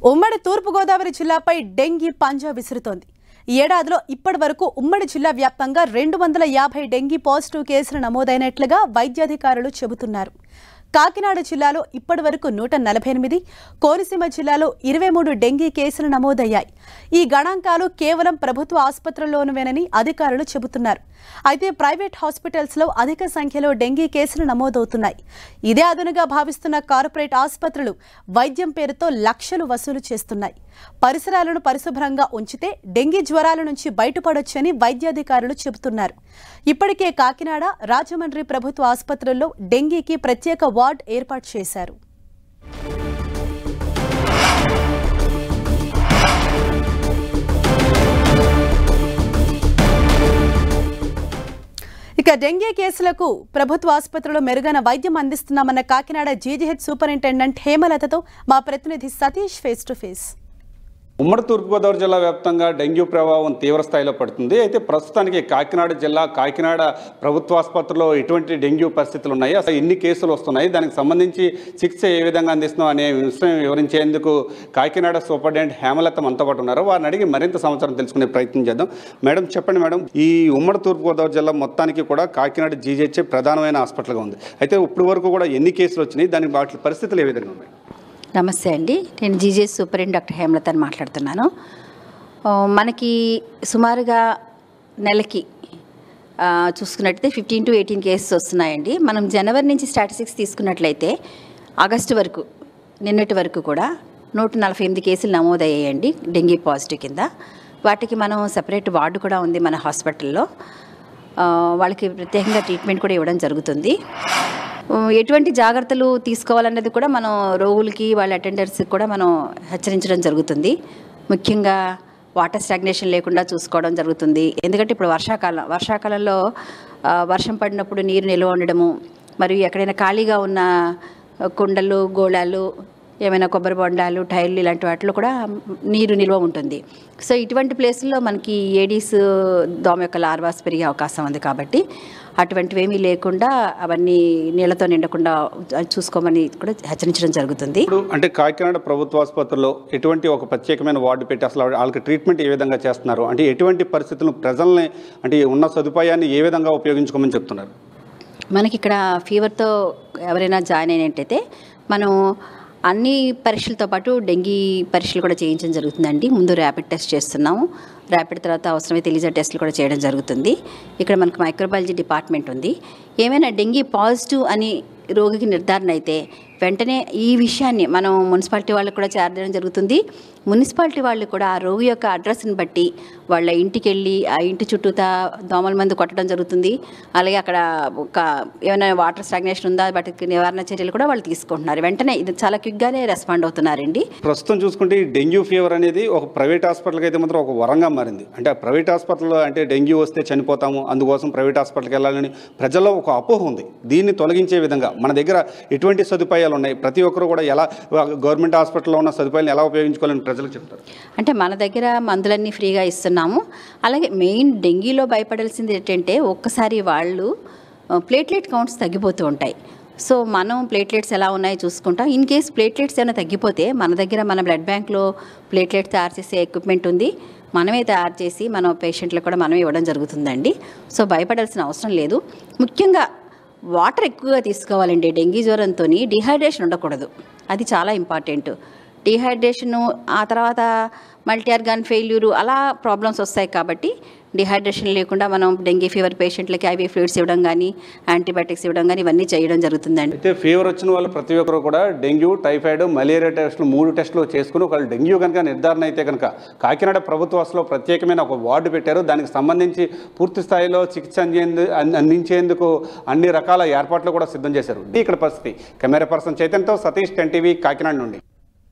ఉమ్మడి తూర్పుగోదావరి జిల్లాపై డెంగీ పంజా విసురుతోంది ఈ ఏడాదిలో ఇప్పటి వరకు ఉమ్మడి జిల్లా వ్యాప్తంగా రెండు వందల యాభై డెంగీ పాజిటివ్ కేసులు నమోదైనట్లుగా వైద్యాధికారులు చెబుతున్నారు కాకినాడ జిల్లాలో ఇప్పటి వరకు నూట నలభై ఎనిమిది కోనసీమ జిల్లాలో ఇరవై మూడు డెంగీ కేసులు నమోదయ్యాయి ఈ గణాంకాలు కేవలం ప్రభుత్వ ఆసుపత్రుల్లోనివేనని అధికారులు చెబుతున్నారు అయితే ప్రైవేట్ హాస్పిటల్స్ లో అధిక సంఖ్యలో డెంగీ కేసులు నమోదవుతున్నాయి ఇదే అదునుగా భావిస్తున్న కార్పొరేట్ ఆసుపత్రులు వైద్యం పేరుతో లక్షలు వసూలు చేస్తున్నాయి పరిసరాలను పరిశుభ్రంగా ఉంచితే డెంగీ జ్వరాల నుంచి బయటపడొచ్చని వైద్యాధికారులు చెబుతున్నారు ఇప్పటికే కాకినాడ రాజమండ్రి ప్రభుత్వ ఆసుపత్రుల్లో డెంగీకి ప్రత్యేక వార్డ్ ఏర్పాటు చేశారు ఇక డెంగీ కేసులకు ప్రభుత్వ ఆసుపత్రిలో మెరుగైన వైద్యం అందిస్తున్నామన్న కాకినాడ జీజీహెచ్ సూపరింటెండెంట్ హేమలతతో మా ప్రతినిధి సతీష్ ఫేస్ టు ఫేస్ ఉమ్మడి తూర్పుగోదావరి జిల్లా వ్యాప్తంగా డెంగ్యూ ప్రభావం తీవ్ర స్థాయిలో పడుతుంది అయితే ప్రస్తుతానికి కాకినాడ జిల్లా కాకినాడ ప్రభుత్వ ఆసుపత్రిలో ఎటువంటి డెంగ్యూ పరిస్థితులు ఉన్నాయి అసలు ఎన్ని కేసులు వస్తున్నాయి దానికి సంబంధించి చికిత్స ఏ విధంగా అందిస్తున్నాం అనే విషయం వివరించేందుకు కాకినాడ సూపరింటెండెంట్ హేమలత మనతో పాటు ఉన్నారు వారిని అడిగి మరింత సమాచారం తెలుసుకునే ప్రయత్నం చేద్దాం మేడం చెప్పండి మేడం ఈ ఉమ్మడి తూర్పుగోదావరి జిల్లా మొత్తానికి కూడా కాకినాడ జీజెచ్ ప్రధానమైన హాస్పిటల్గా ఉంది అయితే ఇప్పటి వరకు కూడా ఎన్ని కేసులు వచ్చినాయి దానికి వాటి పరిస్థితులు ఏ విధంగా ఉన్నాయి నమస్తే అండి నేను జీజేఎస్ సూపరింట్ డాక్టర్ హేమలత అని మాట్లాడుతున్నాను ఆ, మనకి సుమారుగా నెలకి ఆ, చూసుకున్నట్టయితే ఫిఫ్టీన్ టు ఎయిటీన్ కేసెస్ వస్తున్నాయండి మనం జనవరి నుంచి స్టాటిస్టిక్స్ తీసుకున్నట్లయితే ఆగస్టు వరకు నిన్నటి వరకు కూడా నూట నలభై ఎనిమిది కేసులు నమోదయ్యాయండి డెంగీ పాజిటివ్ కింద వాటికి మనం సెపరేట్ వార్డు కూడా ఉంది మన హాస్పిటల్లో ఆ, వాళ్ళకి ప్రత్యేకంగా ట్రీట్మెంట్ కూడా ఇవ్వడం జరుగుతుంది ఆ, ఎటువంటి జాగ్రత్తలు తీసుకోవాలన్నది కూడా మనం రోగులకి వాళ్ళ అటెండర్స్కి కూడా మనం హెచ్చరించడం జరుగుతుంది ముఖ్యంగా వాటర్ స్టాగ్నేషన్ లేకుండా చూసుకోవడం జరుగుతుంది ఎందుకంటే ఇప్పుడు వర్షాకాలం వర్షాకాలంలో ఆ, వర్షం పడినప్పుడు నీరు నిల్వ ఉండడము మరియు ఎక్కడైనా ఖాళీగా ఉన్న కుండలు గోళాలు ఏమైనా కొబ్బరి బొండాలు టైర్లు ఇలాంటి వాటిలో కూడా నీరు నిల్వ ఉంటుంది సో ఇటువంటి ప్లేసుల్లో మనకి ఏడీస్ దోమ యొక్క లార్వాస్ పెరిగే అవకాశం ఉంది కాబట్టి అటువంటివి ఏమీ లేకుండా అవన్నీ నీళ్ళతో నిండకుండా చూసుకోమని కూడా హెచ్చరించడం జరుగుతుంది ఇప్పుడు అంటే కాకినాడ ప్రభుత్వ ఆసుపత్రిలో ఎటువంటి ఒక ప్రత్యేకమైన వార్డు పెట్టి అసలు వాళ్ళకి ట్రీట్మెంట్ ఏ విధంగా చేస్తున్నారు అంటే ఎటువంటి పరిస్థితులను ప్రజల్ని అంటే ఉన్న సదుపాయాన్ని ఏ విధంగా ఉపయోగించుకోమని చెప్తున్నారు మనకి ఇక్కడ ఫీవర్తో ఎవరైనా జాయిన్ అయినట్టయితే మనం అన్ని పరీక్షలతో పాటు డెంగీ పరీక్షలు కూడా చేయించడం జరుగుతుందండి ముందు ర్యాపిడ్ టెస్ట్ చేస్తున్నాము ర్యాపిడ్ తర్వాత అవసరమైతే ఎలిజా టెస్ట్లు కూడా చేయడం జరుగుతుంది ఇక్కడ మనకు మైక్రోబయాలజీ డిపార్ట్మెంట్ ఉంది ఏమైనా డెంగీ పాజిటివ్ అని రోగికి నిర్ధారణ అయితే వెంటనే ఈ విషయాన్ని మనం మున్సిపాలిటీ వాళ్ళకి కూడా చేరడం జరుగుతుంది మున్సిపాలిటీ వాళ్ళు కూడా ఆ రోగి యొక్క అడ్రస్ని బట్టి వాళ్ళ ఇంటికి వెళ్ళి ఆ ఇంటి చుట్టూతా దోమల మందు కొట్టడం జరుగుతుంది అలాగే అక్కడ ఒక ఏమైనా వాటర్ స్టాగ్నేషన్ ఉందా వాటికి నివారణ చర్యలు కూడా వాళ్ళు తీసుకుంటున్నారు వెంటనే ఇది చాలా క్విక్గానే రెస్పాండ్ అవుతున్నారండి ప్రస్తుతం చూసుకుంటే ఈ డెంగ్యూ ఫీవర్ అనేది ఒక ప్రైవేట్ హాస్పిటల్కి అయితే మాత్రం ఒక వరంగా మారింది అంటే ఆ ప్రైవేట్ హాస్పిటల్లో అంటే డెంగ్యూ వస్తే చనిపోతాము అందుకోసం ప్రైవేట్ హాస్పిటల్కి వెళ్ళాలని ప్రజల్లో ఒక అపోహ ఉంది దీన్ని తొలగించే విధంగా మన దగ్గర ఎటువంటి సదుపాయాలు ఉన్నాయి ప్రతి ఒక్కరు కూడా ఎలా గవర్నమెంట్ హాస్పిటల్లో ఉన్న సదుపాయాలను ఎలా ఉపయోగించుకోవాలని ప్రజలకు చెప్తారు అంటే మన దగ్గర మందులన్నీ ఫ్రీగా ఇస్తున్నాము అలాగే మెయిన్ డెంగీలో భయపడాల్సింది ఏంటంటే ఒక్కసారి వాళ్ళు ఆ, ప్లేట్లెట్ కౌంట్స్ తగ్గిపోతూ ఉంటాయి సో మనం ప్లేట్లెట్స్ ఎలా ఉన్నాయో చూసుకుంటాం ఇన్ కేస్ ప్లేట్లెట్స్ ఏమైనా తగ్గిపోతే మన దగ్గర మన బ్లడ్ బ్యాంక్లో ప్లేట్లెట్స్ తయారు చేసే ఎక్విప్మెంట్ ఉంది మనమే తయారు చేసి మన పేషెంట్లకు కూడా మనమే ఇవ్వడం జరుగుతుందండి సో భయపడాల్సిన అవసరం లేదు ముఖ్యంగా వాటర్ ఎక్కువగా తీసుకోవాలండి డెంగీ జ్వరంతో డిహైడ్రేషన్ ఉండకూడదు అది చాలా ఇంపార్టెంట్ డిహైడ్రేషను ఆ తర్వాత మల్టీ ఆర్గాన్ ఫెయిల్యూరు అలా ప్రాబ్లమ్స్ వస్తాయి కాబట్టి డిహైడ్రేషన్ లేకుండా మనం డెంగీ ఫీవర్ పేషెంట్లకి ఐవీ ఫ్లూయిడ్స్ ఇవ్వడం కానీ యాంటీబయాటిక్స్ ఇవ్వడం కానీ ఇవన్నీ చేయడం జరుగుతుందండి అయితే ఫీవర్ వచ్చిన వాళ్ళు ప్రతి ఒక్కరు కూడా డెంగ్యూ టైఫాయిడ్ మలేరియా టెస్టులు మూడు టెస్టులు చేసుకుని ఒకళ్ళు డెంగ్యూ కనుక నిర్ధారణ అయితే కనుక కాకినాడ ప్రభుత్వ ఆసులో ప్రత్యేకమైన ఒక వార్డు పెట్టారు దానికి సంబంధించి పూర్తి స్థాయిలో చికిత్స అందేందు అన్- అందించేందుకు అన్ని రకాల ఏర్పాట్లు కూడా సిద్ధం చేశారు ఇది ఇక్కడ పరిస్థితి కెమెరా పర్సన్ చైతన్యతో సతీష్ టెన్ టీవీ కాకినాడ నుండి